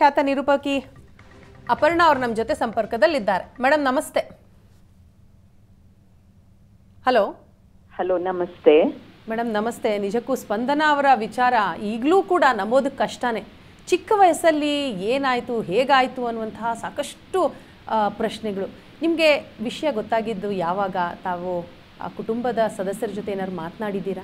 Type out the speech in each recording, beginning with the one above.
ಖ್ಯಾತ ನಿರೂಪಕಿ ಅಪರ್ಣಾ ಅವರು ನಮ್ಮ ಜೊತೆ ಸಂಪರ್ಕದಲ್ಲಿದ್ದಾರೆ ಮೇಡಮ್ ನಮಸ್ತೆ ಹಲೋ ಹಲೋ ನಮಸ್ತೆ ಮೇಡಮ್ ನಮಸ್ತೆ ನಿಜಕ್ಕೂ ಸ್ಪಂದನ ಅವರ ವಿಚಾರ ಈಗಲೂ ಕೂಡ ನಂಬೋದಕ್ಕೆ ಕಷ್ಟನೇ ಚಿಕ್ಕ ವಯಸ್ಸಲ್ಲಿ ಏನಾಯಿತು ಹೇಗಾಯಿತು ಅನ್ನುವಂತಹ ಸಾಕಷ್ಟು ಆ, ಪ್ರಶ್ನೆಗಳು ನಿಮಗೆ ವಿಷಯ ಗೊತ್ತಾಗಿದ್ದು ಯಾವಾಗ ತಾವು ಆ ಕುಟುಂಬದ ಸದಸ್ಯರ ಜೊತೆ ಏನಾದ್ರು ಮಾತನಾಡಿದ್ದೀರಾ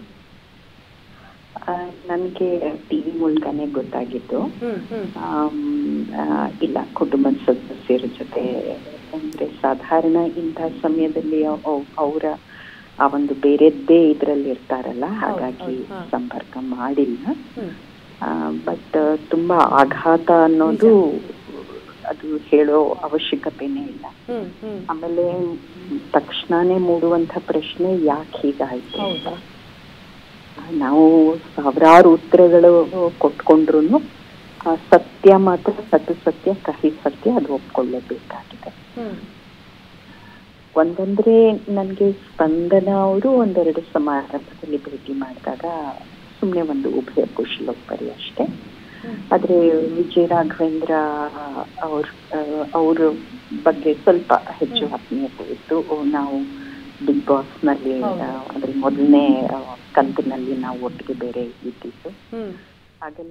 ನನಗೆ ಟಿ ವಿ ಮೂಲಕನೇ ಗೊತ್ತಾಗಿದ್ದು ಹ್ಞೂ ಹ್ಞೂ ಆಮ್, ಆ, ಇಲ್ಲ ಕುಟುಂಬದ ಸದಸ್ಯರ ಜೊತೆ ಅಂದ್ರೆ ಸಾಧಾರಣ ಇಂಥ ಸಮಯದಲ್ಲಿ ಅವರ ಆ ಒಂದು ಬೇರೆದ್ದೇ ಇದ್ರಲ್ಲಿ ಇರ್ತಾರಲ್ಲ ಹಾಗಾಗಿ ಹೌದು, ಹಾ. ಸಂಪರ್ಕ ಮಾಡಿಲ್ಲ ಹ್ಞೂ ಬಟ್ ತುಂಬಾ ಆಘಾತ ಅನ್ನೋದು ಅದು ಹೇಳೋ ಅವಶ್ಯಕತೆನೇ ಇಲ್ಲ ಹ್ಞೂ ಹ್ಞೂ ಆಮೇಲೆ ತಕ್ಷಣನೇ ಮೂಡುವಂತ ಪ್ರಶ್ನೆ ಯಾಕೆ ಹೀಗಾಯ್ತು ಅಂತ ಹೌದಾ ನಾವು ಸಾವಿರಾರು ಉತ್ತರಗಳು ಕೊಟ್ಕೊಂಡ್ರು ಸತ್ಯ ಮಾತ್ರ ಸತ್ತು ಸತ್ಯ ಕಹಿ ಸತ್ಯ ಅದು ಒಪ್ಕೊಳ್ಳೇಬೇಕಾಗಿದೆ ಹ್ಞೂ ಒಂದಂದ್ರೆ ನನಗೆ ಸ್ಪಂದನ ಅವರು ಒಂದೆರಡು ಸಮಾರಂಭದಲ್ಲಿ ಭೇಟಿ ಮಾಡಿದಾಗ ಸುಮ್ಮನೆ ಒಂದು ಉಭಯ ಕುಶಲೋಪರಿ ಅಷ್ಟೇ ಆದ್ರೆ ವಿಜಯ ರಾಘವೇಂದ್ರ ಅವ್ರ ಅವ್ರ ಬಗ್ಗೆ ಸ್ವಲ್ಪ ಹೆಚ್ಚು ಆತ್ಮೀಯತೆ ಇತ್ತು ನಾವು ಬಿಗ್ ಬಾಸ್ ನಲ್ಲಿ ಹೌದು. ಆ, ಅಂದ್ರೆ ಮೊದಲನೇ ಆ, ಕಂತಿನಲ್ಲಿ ನಾವು ಒಟ್ಟಿಗೆ ಬೇರೆ ಇದ್ದಿದ್ದು ಹ್ಞೂ ಹಾಗೆಲ್ಲ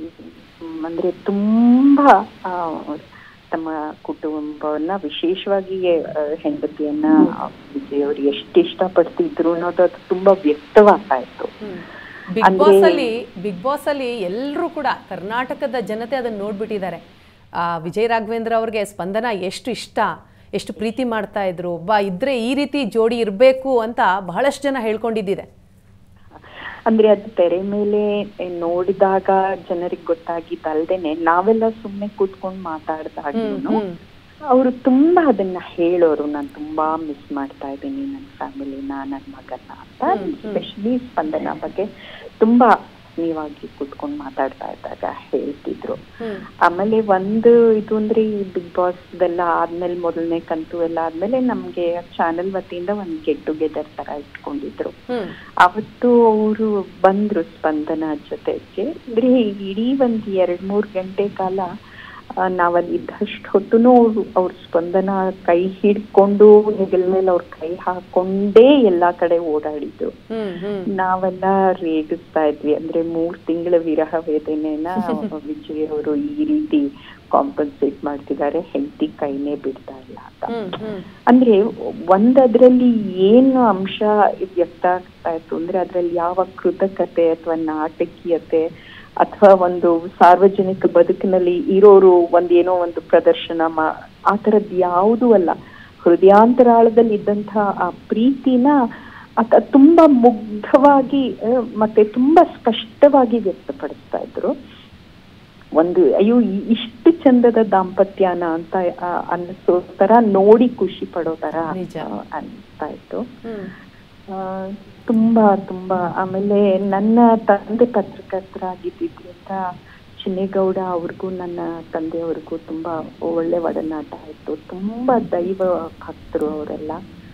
ಮ್, ಅಂದ್ರೆ ತುಂಬಾ ಆ, ತಮ್ಮ ಕುಟುಂಬವನ್ನ ವಿಶೇಷವಾಗಿ ಆ, ಹೆಂಡತಿಯನ್ನ ವಿಜಯ್ ಅವರು ಎಷ್ಟು ಇಷ್ಟಪಡ್ತಿದ್ರು ಅನ್ನೋದು ಅದು ತುಂಬಾ ವ್ಯಕ್ತವಾಗ್ತಾ ಇತ್ತು ಬಿಗ್ ಅಂದ್ರೆ- ಬಾಸ್ ಅಲ್ಲಿ ಬಿಗ್ ಬಾಸ್ ಅಲ್ಲಿ ಎಲ್ಲರೂ ಕೂಡ ಕರ್ನಾಟಕದ ಜನತೆ ಅದನ್ನ ನೋಡ್ಬಿಟ್ಟಿದ್ದಾರೆ ಆ ವಿಜಯ್ ರಾಘವೇಂದ್ರ ಅವ್ರಿಗೆ ಸ್ಪಂದನ ಎಷ್ಟು ಇಷ್ಟ ಎಷ್ಟು ಪ್ರೀತಿ ಮಾಡ್ತಾ ಇದ್ರು ಒಬ್ಬ ಇದ್ರೆ ಈ ರೀತಿ ಜೋಡಿ ಇರಬೇಕು ಅಂತ ಬಹಳಷ್ಟು ಜನ ಹೇಳ್ಕೊಂಡಿದ್ದಿದೆ ಅಂದ್ರೆ ಅದು ತೆರೆ ಮೇಲೆ ನೋಡಿದಾಗ ಜನರಿಗೆ ಗೊತ್ತಾಗಿದ್ದಲ್ದೇನೆ ನಾವೆಲ್ಲ ಸುಮ್ನೆ ಕೂತ್ಕೊಂಡು ಮಾತಾಡ್ದಾಗ್ಲೂ ಹ್ಮ್. ಅವರು ತುಂಬಾ ಅದನ್ನ ಹೇಳೋರು ನಾನು ತುಂಬಾ ಮಿಸ್ ಮಾಡ್ತಾ ಇದ್ದೀನಿ ನನ್ನ ಫ್ಯಾಮಿಲಿನ ನನ್ನ ಮಗನ ಅಂತ ಎಸ್ಪೆಷಲಿ ಸ್ಪಂದನ ಬಗ್ಗೆ ತುಂಬಾ ಆತ್ಮೀಯವಾಗಿ ಕೂತ್ಕೊಂಡು ಮಾತಾಡ್ತಾ ಇದ್ದಾಗ ಹೇಳ್ತಿದ್ರು ಹ್ಮ್ ಆಮೇಲೆ ಒಂದು ಇದು ಅಂದ್ರೆ ಈ ಬಿಗ್ ಬಾಸ್ ಇದೆಲ್ಲ ಆದ್ಮೇಲೆ ಮೊದಲನೇ ಕಂತು ಎಲ್ಲ ಆದ್ಮೇಲೆ ನಮ್ಗೆ ಚಾನೆಲ್ ವತಿಯಿಂದ ಒಂದ್ ಗೆಟ್ ಟುಗೆದರ್ ತರ ಇಟ್ಕೊಂಡಿದ್ರು ಹ್ಮ್ ಅವತ್ತು ಅವರು ಬಂದ್ರು ಸ್ಪಂದನ ಜೊತೆಗೆ ಅಂದ್ರೆ ಇಡೀ ಒಂದ್ ಎರಡ್ ಮೂರ್ ಗಂಟೆ ಕಾಲ ಆ, ನಾವಲ್ಲಿ ಇದ್ದಷ್ಟು ಹೊತ್ತುನು ಅವ್ರು ಅವ್ರ ಸ್ಪಂದನ ಕೈ ಹಿಡ್ಕೊಂಡು ಹೆಗಲ ಮೇಲೆ ಅವ್ರ ಕೈ ಹಾಕೊಂಡೇ ಎಲ್ಲಾ ಕಡೆ ಓಡಾಡಿದ್ರು ಹ್ಮ್ ಹ್ಮ್ ನಾವೆಲ್ಲ ರೇಗಿಸ್ತಾ ಇದ್ವಿ ಅಂದ್ರೆ ಮೂರ್ ತಿಂಗಳ ವಿರಹ ವೇದನೆನ ವಿಜಯ್ ಅವರು ಈ ರೀತಿ ಕಾಂಪನ್ಸೇಟ್ ಮಾಡ್ತಿದ್ದಾರೆ ಹೆಂಡತಿ ಕೈನೇ ಬಿಡ್ತಾ ಇಲ್ಲ ಅಂತ ಹ್ಮ್ ಹ್ಮ್ ಅಂದ್ರೆ ಒಂದದ್ರಲ್ಲಿ ಏನು ಅಂಶ ವ್ಯಕ್ತ ಆಗ್ತಾ ಇತ್ತು ಅಂದ್ರೆ ಅದ್ರಲ್ಲಿ ಯಾವ ಕೃತಕತೆ ಅಥವಾ ನಾಟಕೀಯತೆ ಅಥವಾ ಒಂದು ಸಾರ್ವಜನಿಕ ಬದುಕಿನಲ್ಲಿ ಇರೋರು ಒಂದೇನೋ ಒಂದು ಪ್ರದರ್ಶನ ಮಾ ಆ ಥರದ್ದು ಯಾವುದೂ ಅಲ್ಲ ಹೃದಯಾಂತರಾಳದಲ್ಲಿ ಇದ್ದಂತಹ ಆ ಪ್ರೀತಿನ ಆತ ತುಂಬಾ ಮುಗ್ಧವಾಗಿ ಆ, ಮತ್ತೆ ತುಂಬಾ ಸ್ಪಷ್ಟವಾಗಿ ವ್ಯಕ್ತಪಡಿಸ್ತಾ ಇದ್ರು ಒಂದು ಅಯ್ಯೋ ಇ- ಇಷ್ಟು ಚಂದದ ದಾಂಪತ್ಯನ ಅಂತ ಆ, ಅನ್ನಿಸೋ ತರ ನೋಡಿ ಖುಷಿ ಪಡೋ ತರ ನಿಜ. ಆ, ಅನಿಸ್ತಾ ಇತ್ತು ಹ್ಮ್ ಆ, ತುಂಬಾ ತುಂಬಾ ಆಮೇಲೆ ನನ್ನ ತಂದೆ ಪತ್ರಕರ್ತರಾಗಿದ್ದರಿಂದ ಚಿನ್ನೇಗೌಡ ಅವ್ರಿಗೂ ನನ್ನ ತಂದೆಯವ್ರಿಗೂ ತುಂಬಾ ಒಳ್ಳೆ ಒಡನಾಟ ಆಯ್ತು ತುಂಬಾ ದೈವ ಭಕ್ತರು ಅವರೆಲ್ಲ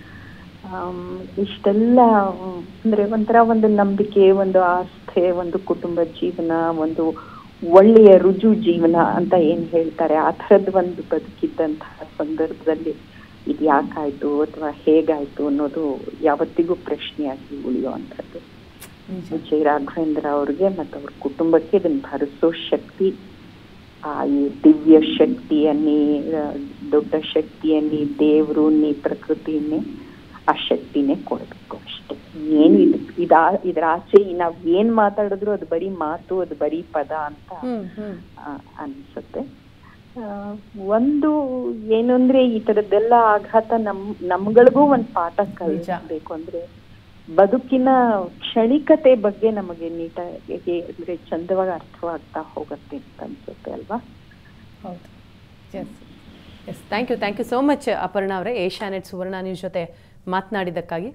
ಆಮ್, ಇಷ್ಟೆಲ್ಲ ಮ್, ಅಂದ್ರೆ ಒಂಥರ ಒಂದು ನಂಬಿಕೆ ಒಂದು ಆಸ್ಥೆ ಒಂದು ಕುಟುಂಬ ಜೀವನ ಒಂದು ಒಳ್ಳೆಯ ರುಜು ಜೀವನ ಅಂತ ಏನ್ ಹೇಳ್ತಾರೆ ಆ ಥರದ್ದು ಒಂದು ಬದುಕಿದ್ದಂತಹ ಸಂದರ್ಭದಲ್ಲಿ ಇದು ಯಾಕಾಯ್ತು ಅಥವಾ ಹೇಗಾಯ್ತು ಅನ್ನೋದು ಯಾವತ್ತಿಗೂ ಪ್ರಶ್ನೆಯಾಗಿ ಉಳಿಯುವಂಥದ್ದು ನಿಜ ವಿಜಯ್ ರಾಘವೇಂದ್ರ ಅವ್ರಿಗೆ ಮತ್ತು ಅವ್ರ ಕುಟುಂಬಕ್ಕೆ ಇದನ್ನ ಭರಿಸೋ ಶಕ್ತಿ ಆ ಈ ದಿವ್ಯ ಶಕ್ತಿಯನ್ನೇ ಆ, ದೊಡ್ಡ ಶಕ್ತಿಯನ್ನೇ ದೇವರು ನೀ ಪ್ರಕೃತಿಯನ್ನೇ ಆ ಶಕ್ತಿನೇ ಕೊಡಬೇಕು ಅಷ್ಟೇ ಏನು ಇದು ಇದಾ ಇದ್ರ ಆಚೆ ನಾವ್ ಏನ್ ಮಾತಾಡಿದ್ರು ಅದು ಬರೀ ಮಾತು ಅದು ಬರೀ ಪದ ಅಂತ ಹ್ಮ್ ಹ್ಮ್ ಆ, ಅನ್ಸುತ್ತೆ ಆ, ಒಂದು ಏನು ಅಂದ್ರೆ ಈ ತರದ್ದೆಲ್ಲ ಆಘಾತ ನಮ್ ನಮ್ಗಳಿಗೂ ಒಂದ್ ಪಾಠ ಕಲಿಸ್ಬೇಕು ಅಂದ್ರೆ ಬದುಕಿನ ಕ್ಷಣಿಕತೆ ಬಗ್ಗೆ ನಮಗೆ ನೀಟಾಗಿ ಅಂದ್ರೆ ಚಂದವಾಗಿ ಅರ್ಥವಾಗ್ತಾ ಹೋಗತ್ತೆ ಅಂತ ಅನ್ಸುತ್ತೆ ಅಲ್ವಾ ಹೌದು yes yes thank you thank you so much Aparna ಅವರೇ ಏಷ್ಯಾನೆಟ್ ಸುವರ್ಣ ನ್ಯೂಸ್ ಜೊತೆ ಮಾತನಾಡಿದ್ದಕ್ಕಾಗಿ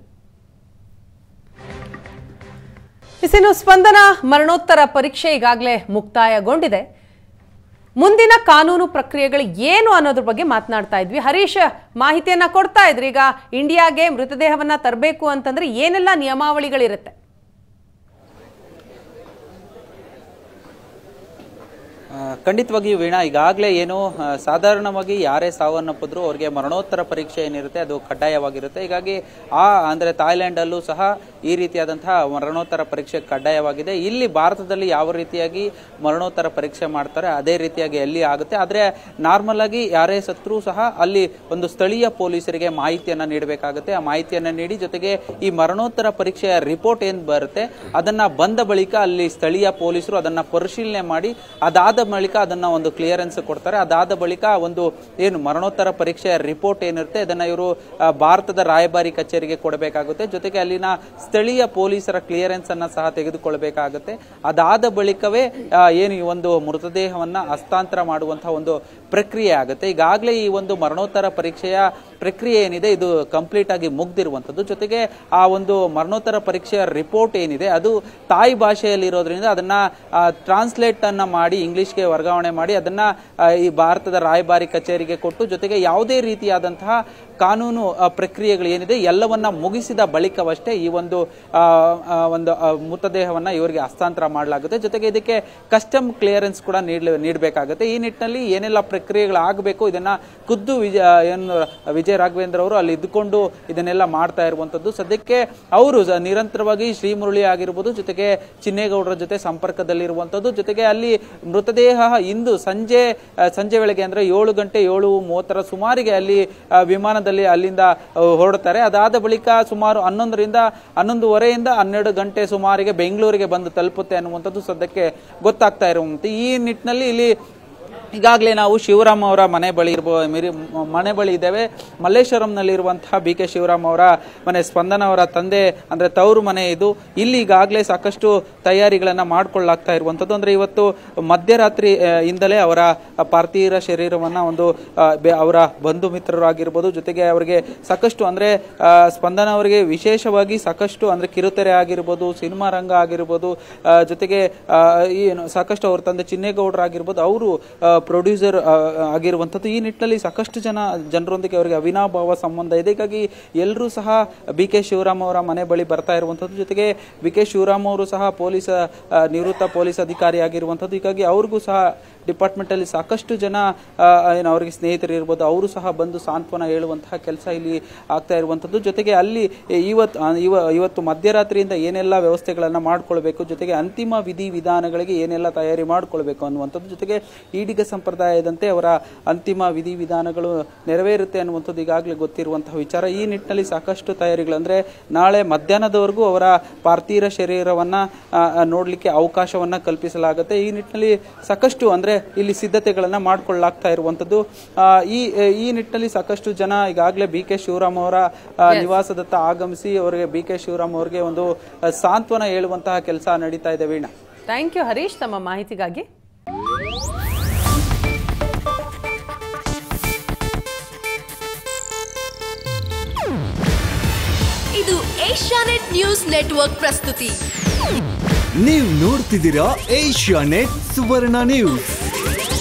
ಇನ್ನು ಸ್ಪಂದನ ಮರಣೋತ್ತರ ಪರೀಕ್ಷೆ ಈಗಾಗಲೇ ಮುಕ್ತಾಯಗೊಂಡಿದೆ ಮುಂದಿನ ಕಾನೂನು ಪ್ರಕ್ರಿಯೆಗಳು ಏನು ಅನ್ನೋದ್ರ ಬಗ್ಗೆ ಮಾತನಾಡ್ತಾ ಇದ್ವಿ ಹರೀಶ್ ಮಾಹಿತಿಯನ್ನ ಕೊಡ್ತಾ ಇದ್ರಿ ಈಗ ಇಂಡಿಯಾಗೆ ಮೃತದೇಹವನ್ನ ತರಬೇಕು ಅಂತಂದ್ರೆ ಏನೆಲ್ಲ ನಿಯಮಾವಳಿಗಳಿರುತ್ತೆ ಆ, ಖಂಡಿತವಾಗಿಯೂ ವೀಣಾ ಈಗಾಗಲೇ ಏನು ಆ, ಸಾಧಾರಣವಾಗಿ ಯಾರೇ ಸಾವನ್ನಪ್ಪಿದ್ರು ಅವ್ರಿಗೆ ಮರಣೋತ್ತರ ಪರೀಕ್ಷೆ ಏನಿರುತ್ತೆ ಅದು ಕಡ್ಡಾಯವಾಗಿರುತ್ತೆ ಹೀಗಾಗಿ ಆ ಅಂದರೆ ಥಾಯ್ಲೆಂಡಲ್ಲೂ ಸಹ ಈ ರೀತಿಯಾದಂತಹ ಮರಣೋತ್ತರ ಪರೀಕ್ಷೆ ಕಡ್ಡಾಯವಾಗಿದೆ ಇಲ್ಲಿ ಭಾರತದಲ್ಲಿ ಯಾವ ರೀತಿಯಾಗಿ ಮರಣೋತ್ತರ ಪರೀಕ್ಷೆ ಮಾಡ್ತಾರೆ ಅದೇ ರೀತಿಯಾಗಿ ಎಲ್ಲಿ ಆಗುತ್ತೆ ಆದರೆ ನಾರ್ಮಲ್ ಆಗಿ ಯಾರೇ ಸತ್ರೂ ಸಹ ಅಲ್ಲಿ ಒಂದು ಸ್ಥಳೀಯ ಪೊಲೀಸರಿಗೆ ಮಾಹಿತಿಯನ್ನು ನೀಡಬೇಕಾಗುತ್ತೆ ಆ ಮಾಹಿತಿಯನ್ನು ನೀಡಿ ಜೊತೆಗೆ ಈ ಮರಣೋತ್ತರ ಪರೀಕ್ಷೆಯ ರಿಪೋರ್ಟ್ ಏನು ಬರುತ್ತೆ ಅದನ್ನ ಬಂದ ಬಳಿಕ ಅಲ್ಲಿ ಸ್ಥಳೀಯ ಪೊಲೀಸರು ಅದನ್ನ ಪರಿಶೀಲನೆ ಮಾಡಿ ಅದಾದ ಬಳಿಕ ಅದನ್ನ ಒಂದು ಕ್ಲಿಯರೆನ್ಸ್ ಕೊಡ್ತಾರೆ ಅದಾದ ಬಳಿಕ ಒಂದು ಏನು ಮರಣೋತ್ತರ ಪರೀಕ್ಷೆಯ ರಿಪೋರ್ಟ್ ಏನಿರುತ್ತೆ ಅದನ್ನ ಇವರು ಆ, ಭಾರತದ ರಾಯಭಾರಿ ಕಚೇರಿಗೆ ಕೊಡಬೇಕಾಗುತ್ತೆ ಜೊತೆಗೆ ಅಲ್ಲಿನ ಸ್ಥಳೀಯ ಪೊಲೀಸರ ಕ್ಲಿಯರೆನ್ಸ್ ಅನ್ನ ಸಹ ತೆಗೆದುಕೊಳ್ಬೇಕಾಗುತ್ತೆ ಅದಾದ ಬಳಿಕವೇ ಆ, ಏನು ಈ ಒಂದು ಮೃತದೇಹವನ್ನ ಹಸ್ತಾಂತರ ಮಾಡುವಂತಹ ಒಂದು ಪ್ರಕ್ರಿಯೆ ಆಗುತ್ತೆ ಈಗಾಗಲೇ ಈ ಒಂದು ಮರಣೋತ್ತರ ಪರೀಕ್ಷೆಯ ಪ್ರಕ್ರಿಯೆ ಏನಿದೆ ಇದು ಕಂಪ್ಲೀಟ್ ಆಗಿ ಮುಗ್ದಿರುವಂಥದ್ದು ಜೊತೆಗೆ ಆ ಒಂದು ಮರಣೋತ್ತರ ಪರೀಕ್ಷೆಯ ರಿಪೋರ್ಟ್ ಏನಿದೆ ಅದು ತಾಯಿ ಭಾಷೆಯಲ್ಲಿ ಇರೋದ್ರಿಂದ ಅದನ್ನ ಟ್ರಾನ್ಸ್ಲೇಟ್ ಅನ್ನ ಮಾಡಿ ಇಂಗ್ಲಿಷ್ಗೆ ವರ್ಗಾವಣೆ ಮಾಡಿ ಅದನ್ನ ಆ, ಈ ಭಾರತದ ರಾಯಭಾರಿ ಕಚೇರಿಗೆ ಕೊಟ್ಟು ಜೊತೆಗೆ ಯಾವುದೇ ರೀತಿಯಾದಂತಹ ಕಾನೂನು ಆ, ಪ್ರಕ್ರಿಯೆಗಳು ಏನಿದೆ ಎಲ್ಲವನ್ನ ಮುಗಿಸಿದ ಬಳಿಕವಷ್ಟೇ ಈ ಒಂದು ಆ, ಆ, ಒಂದು ಆ, ಮೃತದೇಹವನ್ನ ಇವರಿಗೆ ಹಸ್ತಾಂತರ ಮಾಡಲಾಗುತ್ತೆ ಜೊತೆಗೆ ಇದಕ್ಕೆ ಕಸ್ಟಮ್ ಕ್ಲಿಯರೆನ್ಸ್ ಕೂಡ ನೀಡಲ ನೀಡಬೇಕಾಗುತ್ತೆ ಈ ನಿಟ್ಟಿನಲ್ಲಿ ಏನೆಲ್ಲ ಪ್ರಕ್ರಿಯೆಗಳಾಗಬೇಕು ಇದನ್ನ ಖುದ್ದು ವಿಜಯ ಏನು ವಿಜಯ ರಾಘವೇಂದ್ರ ಅವರು ಅಲ್ಲಿ ಇದ್ದುಕೊಂಡು ಇದನ್ನೆಲ್ಲ ಮಾಡ್ತಾ ಇರುವಂತದ್ದು ಸದ್ಯಕ್ಕೆ ಅವರು ಸ- ನಿರಂತರವಾಗಿ ಶ್ರೀಮುರಳಿ ಆಗಿರ್ಬೋದು ಜೊತೆಗೆ ಚಿನ್ನೇಗೌಡರ ಜೊತೆ ಸಂಪರ್ಕದಲ್ಲಿರುವಂತದ್ದು ಜೊತೆಗೆ ಅಲ್ಲಿ ಮೃತದೇಹ ಇಂದು ಸಂಜೆ ಆ, ಸಂಜೆ ವೇಳೆಗೆ ಅಂದ್ರೆ ಏಳು ಗಂಟೆ ಏಳು ಮೂವತ್ತರ ಸುಮಾರಿಗೆ ಅಲ್ಲಿ ಆ, ವಿಮಾನದಲ್ಲಿ ಅಲ್ಲಿಂದ ಆ, ಹೊರಡ್ತಾರೆ ಅದಾದ ಬಳಿಕ ಸುಮಾರು ಹನ್ನೊಂದರಿಂದ ಹನ್ನೊಂದುವರೆಯಿಂದ ಹನ್ನೆರಡು ಗಂಟೆ ಸುಮಾರಿಗೆ ಬೆಂಗಳೂರಿಗೆ ಬಂದು ತಲುಪುತ್ತೆ ಅನ್ನುವಂಥದ್ದು ಸದ್ಯಕ್ಕೆ ಗೊತ್ತಾಗ್ತಾ ಇರುವಂತೆ ಈ ನಿಟ್ಟಿನಲ್ಲಿ ಇಲ್ಲಿ ಈಗಾಗಲೇ ನಾವು ಶಿವರಾಮ್ ಅವರ ಮನೆ ಬಳಿ ಇರ್ಬೋ ಮಿರಿ ಮನೆ ಬಳಿ ಇದ್ದೇವೆ ಮಲ್ಲೇಶ್ವರಂನಲ್ಲಿರುವಂತಹ ಬಿ ಕೆ ಶಿವರಾಮ್ ಅವರ ಮನೆ ಸ್ಪಂದನ ಅವರ ತಂದೆ ಅಂದ್ರೆ ತವರು ಮನೆ ಇದು ಇಲ್ಲಿ ಈಗಾಗಲೇ ಸಾಕಷ್ಟು ತಯಾರಿಗಳನ್ನ ಮಾಡ್ಕೊಳ್ಳಾಗ್ತಾ ಇರುವಂಥದ್ದು ಅಂದ್ರೆ ಇವತ್ತು ಮಧ್ಯರಾತ್ರಿ ಆ, ಇಂದಲೇ ಅವರ ಪಾರ್ಥಿವ ಶರೀರವನ್ನ ಒಂದು ಆ, ಬೆ- ಅವರ ಬಂಧು ಮಿತ್ರರು ಆಗಿರ್ಬೋದು ಜೊತೆಗೆ ಅವರಿಗೆ ಸಾಕಷ್ಟು ಅಂದ್ರೆ ಆ, ಸ್ಪಂದನ ಅವರಿಗೆ ವಿಶೇಷವಾಗಿ ಸಾಕಷ್ಟು ಅಂದ್ರೆ ಕಿರುತೆರೆ ಆಗಿರ್ಬೋದು ಸಿನಿಮಾ ರಂಗ ಆಗಿರ್ಬೋದು ಆ, ಜೊತೆಗೆ ಆ, ಏನು ಸಾಕಷ್ಟು ಅವ್ರ ತಂದೆ ಚಿನ್ನೇಗೌಡರು ಆಗಿರ್ಬೋದು ಅವರು ಪ್ರೊಡ್ಯೂಸರ್ ಆಗಿರುವಂಥದ್ದು ಈ ನಿಟ್ಟಿನಲ್ಲಿ ಸಾಕಷ್ಟು ಜನ ಜನರೊಂದಿಗೆ ಅವರಿಗೆ ಅವಿನಾಭಾವ ಸಂಬಂಧ ಇದೆ ಹೀಗಾಗಿ ಎಲ್ಲರೂ ಸಹ ಬಿ ಕೆ ಶಿವರಾಮ್ ಅವರ ಮನೆ ಬಳಿ ಬರ್ತಾ ಇರುವಂಥದ್ದು ಜೊತೆಗೆ ಬಿ ಕೆ ಶಿವರಾಮ್ ಅವರು ಸಹ ಪೊಲೀಸ್ ಆ, ನಿವೃತ್ತ ಪೊಲೀಸ್ ಅಧಿಕಾರಿ ಆಗಿರುವಂಥದ್ದು ಹೀಗಾಗಿ ಅವ್ರಿಗೂ ಸಹ ಡಿಪಾರ್ಟ್ಮೆಂಟ್ ಅಲ್ಲಿ ಸಾಕಷ್ಟು ಜನ ಆ, ಏನು ಅವರಿಗೆ ಸ್ನೇಹಿತರು ಇರ್ಬೋದು ಅವರು ಸಹ ಬಂದು ಸಾಂತ್ವನ ಹೇಳುವಂತಹ ಕೆಲಸ ಇಲ್ಲಿ ಆಗ್ತಾ ಇರುವಂಥದ್ದು ಜೊತೆಗೆ ಅಲ್ಲಿ ಇವತ್ತು ಆ, ಇವ ಇವತ್ತು ಮಧ್ಯರಾತ್ರಿಯಿಂದ ಏನೆಲ್ಲ ವ್ಯವಸ್ಥೆಗಳನ್ನ ಮಾಡ್ಕೊಳ್ಬೇಕು ಜೊತೆಗೆ ಅಂತಿಮ ವಿಧಿ ವಿಧಾನಗಳಿಗೆ ಏನೆಲ್ಲ ತಯಾರಿ ಮಾಡ್ಕೊಳ್ಬೇಕು ಅನ್ನುವಂಥದ್ದು ಜೊತೆಗೆ ಈಡಿಗ ಸಂಪ್ರದಾಯದಂತೆ ಅವರ ಅಂತಿಮ ವಿಧಿ ವಿಧಾನಗಳು ನೆರವೇರುತ್ತೆ ಅನ್ನುವಂಥದ್ದು ಈಗಾಗಲೇ ಗೊತ್ತಿರುವಂತಹ ವಿಚಾರ ಈ ನಿಟ್ಟಿನಲ್ಲಿ ಸಾಕಷ್ಟು ತಯಾರಿಗಳು ಅಂದ್ರೆ ನಾಳೆ ಮಧ್ಯಾಹ್ನದವರೆಗೂ ಅವರ ಪಾರ್ಥಿವ ಶರೀರವನ್ನ ಆ, ಆ, ನೋಡ್ಲಿಕ್ಕೆ ಅವಕಾಶವನ್ನ ಕಲ್ಪಿಸಲಾಗುತ್ತೆ ಈ ನಿಟ್ಟಿನಲ್ಲಿ ಸಾಕಷ್ಟು ಅಂದ್ರೆ ಇಲ್ಲಿ ಸಿದ್ಧತೆಗಳನ್ನ ಮಾಡ್ಕೊಳ್ಳಾಗ್ತಾ ಇರುವಂತದ್ದು ಆ, ಈ ಈ ನಿಟ್ಟಿನಲ್ಲಿ ಸಾಕಷ್ಟು ಜನ ಈಗಾಗಲೇ ಬಿ ಕೆ ಶಿವರಾಮ್ ಅವರ ಆ, ನಿವಾಸದತ್ತ ಆಗಮಿಸಿ ಅವರಿಗೆ ಬಿ ಕೆ ಶಿವರಾಮ್ ಅವರಿಗೆ ಒಂದು ಆ, ಸಾಂತ್ವನ ಹೇಳುವಂತಹ ಕೆಲಸ ನಡೀತಾ ಇದೆ ವೀಣಾ ಥ್ಯಾಂಕ್ ಯು ಹರೀಶ್ ತಮ್ಮ ಮಾಹಿತಿಗಾಗಿ ಇದು ಏಷ್ಯಾನೆಟ್ ನ್ಯೂಸ್ ನೆಟ್ವರ್ಕ್ ಪ್ರಸ್ತುತಿ ನೀವು ನೋಡ್ತಿದ್ದೀರಾ ಏಷ್ಯಾ ನೆಟ್ ಸುವರ್ಣ ನ್ಯೂಸ್